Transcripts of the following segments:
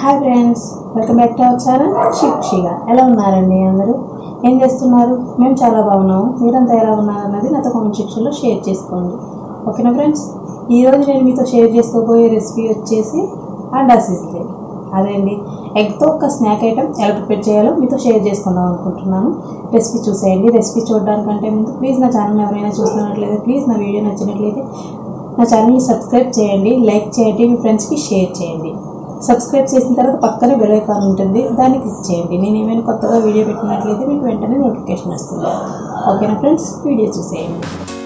hi friends welcome back to our channel శిక్షిగా ఎలా ఉన్నారండి అందరూ ఏం చేస్తున్నారు మేము చాలా బాగున్నాము మీరంతా ఎలా ఉన్నారు అన్నది నాతో కామెంట్ సెక్షన్లో షేర్ చేసుకోండి ఓకేనా ఫ్రెండ్స్ ఈరోజు నేను మీతో షేర్ చేసుకోబోయే రెసిపీ వచ్చేసి అండా సిజ్లే అదే అండి ఎగ్తో ఒక స్నాక్ ఐటెం ఎలా ప్రిపేర్ చేయాలో మీతో షేర్ చేసుకుందాం అనుకుంటున్నాను రెసిపీ చూసేయండి రెసిపీ చూడడానికంటే ముందు ప్లీజ్ నా ఛానల్ ఎవరైనా చూస్తున్నట్లయితే ప్లీజ్ నా వీడియో నచ్చినట్లయితే నా ఛానల్ని సబ్స్క్రైబ్ చేయండి లైక్ చేయండి మీ ఫ్రెండ్స్కి షేర్ చేయండి సబ్స్క్రైబ్ చేసిన తర్వాత పక్కనే బెల్ ఐకాన్ ఉంటుంది దాన్ని క్లిక్ చేయండి నేను ఏమైనా కొత్తగా వీడియో పెట్టినట్లయితే మీకు వెంటనే నోటిఫికేషన్ వస్తుంది ఓకేనా ఫ్రెండ్స్ వీడియో చూసేయండి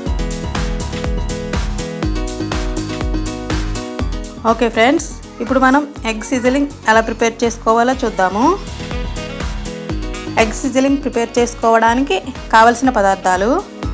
ఓకే ఫ్రెండ్స్ ఇప్పుడు మనం ఎగ్ సిజలింగ్ ఎలా ప్రిపేర్ చేసుకోవాలో చూద్దాము ఎగ్ సిజలింగ్ ప్రిపేర్ చేసుకోవడానికి కావలసిన పదార్థాలు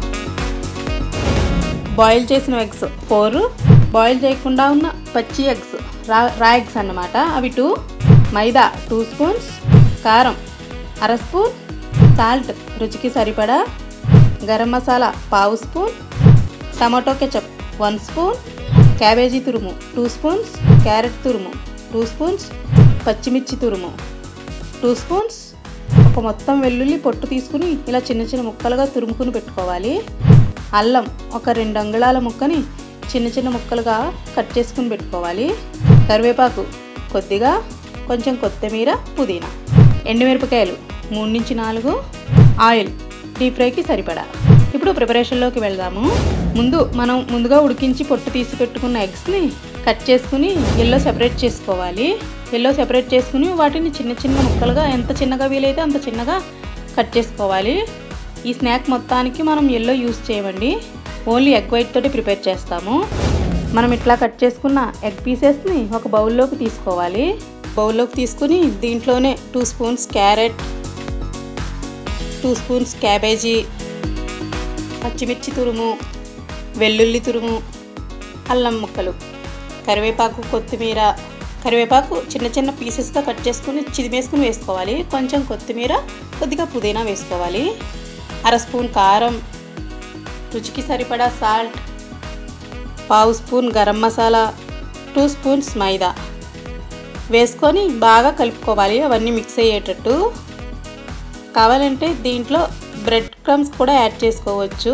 బాయిల్ చేసిన ఎగ్స్ ఫోర్ బాయిల్ చేయకుండా ఉన్న పచ్చి ఎగ్స్ రా రా ఎగ్స్ అన్నమాట అవి టూ మైదా టూ స్పూన్స్ కారం అర స్పూన్ సాల్ట్ రుచికి సరిపడా గరం మసాలా పావు spoon tomato ketchup one spoon cabbage తురుము టూ స్పూన్స్ క్యారెట్ తురుము టూ స్పూన్స్ పచ్చిమిర్చి తురుము టూ స్పూన్స్ ఒక మొత్తం వెల్లుల్లి పొట్టు తీసుకుని ఇలా చిన్న చిన్న ముక్కలుగా తురుముకుని పెట్టుకోవాలి అల్లం ఒక రెండు అంగుళాల ముక్కని చిన్న చిన్న ముక్కలుగా కట్ చేసుకుని పెట్టుకోవాలి కరివేపాకు కొద్దిగా కొంచెం కొత్తిమీర పుదీనా ఎండుమిరపకాయలు మూడు నుంచి నాలుగు ఆయిల్ డీప్ ఫ్రైకి సరిపడా ఇప్పుడు ప్రిపరేషన్లోకి వెళ్దాము ముందు మనం ముందుగా ఉడికించి పొట్టు తీసి పెట్టుకున్న ఎగ్స్ని కట్ చేసుకుని ఎల్లో సెపరేట్ చేసుకోవాలి ఎల్లో సెపరేట్ చేసుకుని వాటిని చిన్న చిన్న ముక్కలుగా ఎంత చిన్నగా వీలైతే అంత చిన్నగా కట్ చేసుకోవాలి ఈ స్నాక్ మొత్తానికి మనం ఎల్లో యూస్ చేయమండి ఓన్లీ ఎగ్ వైట్ తోటి ప్రిపేర్ చేస్తాము మనం ఇట్లా కట్ చేసుకున్న ఎగ్ పీసెస్ని ఒక బౌల్లోకి తీసుకోవాలి బౌల్లోకి తీసుకుని దీంట్లోనే two spoons carrot two spoons cabbage పచ్చిమిర్చి తురుము వెల్లుల్లి తురుము అల్లం ముక్కలు కరివేపాకు కొత్తిమీర కరివేపాకు చిన్న చిన్న పీసెస్గా కట్ చేసుకుని చిదిమేసుకుని వేసుకోవాలి కొంచెం కొత్తిమీర కొద్దిగా పుదీనా వేసుకోవాలి అర స్పూన్ కారం రుచికి సరిపడా సాల్ట్ పావు spoon garam masala two spoons maida వేసుకొని బాగా కలుపుకోవాలి అవన్నీ మిక్స్ అయ్యేటట్టు కావాలంటే దీంట్లో బ్రెడ్ క్రమ్స్ కూడా యాడ్ చేసుకోవచ్చు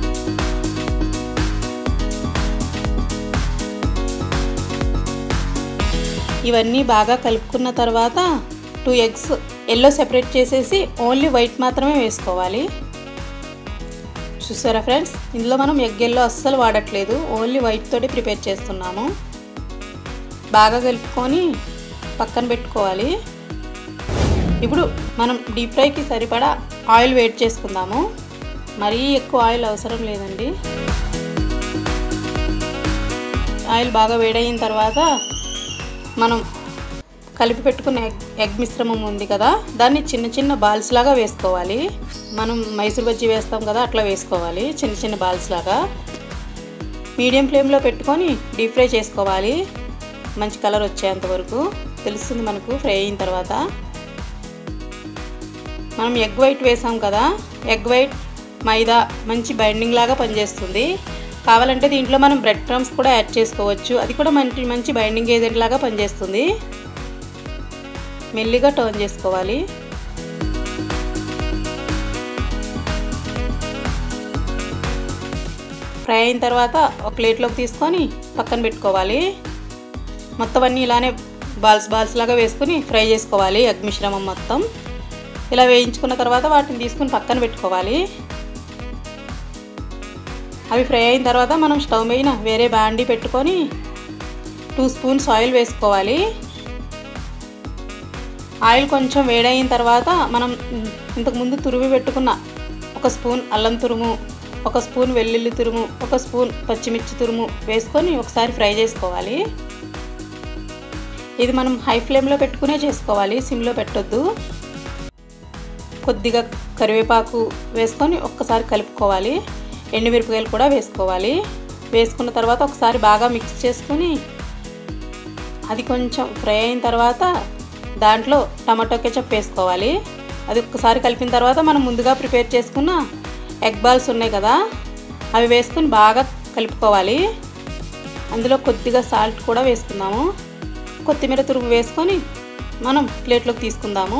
ఇవన్నీ బాగా కలుపుకున్న తర్వాత టూ ఎగ్స్ ఎల్లో సెపరేట్ చేసేసి ఓన్లీ వైట్ మాత్రమే వేసుకోవాలి చూసారా ఫ్రెండ్స్ ఇందులో మనం ఎగ్ ఎల్లో అస్సలు వాడట్లేదు ఓన్లీ వైట్ తోటి ప్రిపేర్ చేస్తున్నాము బాగా కలుపుకొని పక్కన పెట్టుకోవాలి ఇప్పుడు మనం డీప్ ఫ్రైకి సరిపడా ఆయిల్ వేడి చేసుకుందాము మరీ ఎక్కువ ఆయిల్ అవసరం లేదండి ఆయిల్ బాగా వేడయిన తర్వాత మనం కలిపి పెట్టుకున్న ఎగ్ ఎగ్ మిశ్రమం ఉంది కదా దాన్ని చిన్న చిన్న బాల్స్ లాగా వేసుకోవాలి మనం మైసూర్ బజ్జీ వేస్తాం కదా అట్లా వేసుకోవాలి చిన్న చిన్న బాల్స్ లాగా మీడియం ఫ్లేమ్లో పెట్టుకొని డీప్ ఫ్రై చేసుకోవాలి మంచి కలర్ వచ్చేంత వరకు తెలుస్తుంది మనకు ఫ్రై అయిన తర్వాత మనం ఎగ్ వైట్ వేసాం కదా ఎగ్ వైట్ మైదా మంచి బైండింగ్ లాగా పనిచేస్తుంది కావాలంటే దీంట్లో మనం బ్రెడ్ క్రమ్స్ కూడా యాడ్ చేసుకోవచ్చు అది కూడా మంచి మంచి బైండింగ్ ఏజెంట్ లాగా పనిచేస్తుంది మెల్లిగా టర్న్ చేసుకోవాలి ఫ్రై అయిన తర్వాత ఒక ప్లేట్లోకి తీసుకొని పక్కన పెట్టుకోవాలి మొత్తం అన్నీ ఇలానే బాల్స్ బాల్స్ లాగా వేసుకుని ఫ్రై చేసుకోవాలి ఎగ్ మిశ్రమం మొత్తం ఇలా వేయించుకున్న తర్వాత వాటిని తీసుకుని పక్కన పెట్టుకోవాలి అవి ఫ్రై అయిన తర్వాత మనం స్టవ్ మీద వేరే బాండి పెట్టుకొని టూ స్పూన్స్ ఆయిల్ వేసుకోవాలి ఆయిల్ కొంచెం వేడైన తర్వాత మనం ఇంతకుముందు తురిమి పెట్టుకున్న ఒక స్పూన్ అల్లం తురుము ఒక స్పూన్ వెల్లుల్లి తురుము ఒక స్పూన్ పచ్చిమిర్చి తురుము వేసుకొని ఒకసారి ఫ్రై చేసుకోవాలి ఇది మనం హై ఫ్లేమ్లో పెట్టుకునే చేసుకోవాలి సిమ్లో పెట్టొద్దు కొద్దిగా కరివేపాకు వేసుకొని ఒక్కసారి కలుపుకోవాలి ఎండుమిరపకాయలు కూడా వేసుకోవాలి వేసుకున్న తర్వాత ఒకసారి బాగా మిక్స్ చేసుకుని అది కొంచెం ఫ్రై అయిన తర్వాత దాంట్లో టమాటో కెచప్ వేసుకోవాలి అది ఒక్కసారి కలిపిన తర్వాత మనం ముందుగా ప్రిపేర్ చేసుకున్న ఎగ్ బాల్స్ ఉన్నాయి కదా అవి వేసుకుని బాగా కలుపుకోవాలి అందులో కొద్దిగా సాల్ట్ కూడా వేసుకుందాము కొత్తిమీర తురుము వేసుకొని మనం ప్లేట్లోకి తీసుకుందాము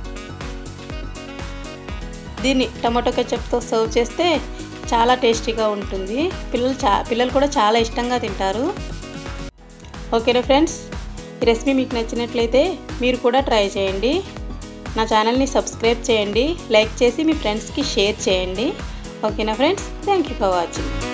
దీన్ని టమాటో కెచప్తో సర్వ్ చేస్తే చాలా టేస్టీగా ఉంటుంది పిల్లలు చా పిల్లలు కూడా చాలా ఇష్టంగా తింటారు ఓకేనా ఫ్రెండ్స్ ఈ రెసిపీ మీకు నచ్చినట్లయితే మీరు కూడా ట్రై చేయండి నా ఛానల్ని సబ్స్క్రైబ్ చేయండి లైక్ చేసి మీ ఫ్రెండ్స్కి షేర్ చేయండి ఓకేనా friends thank you for watching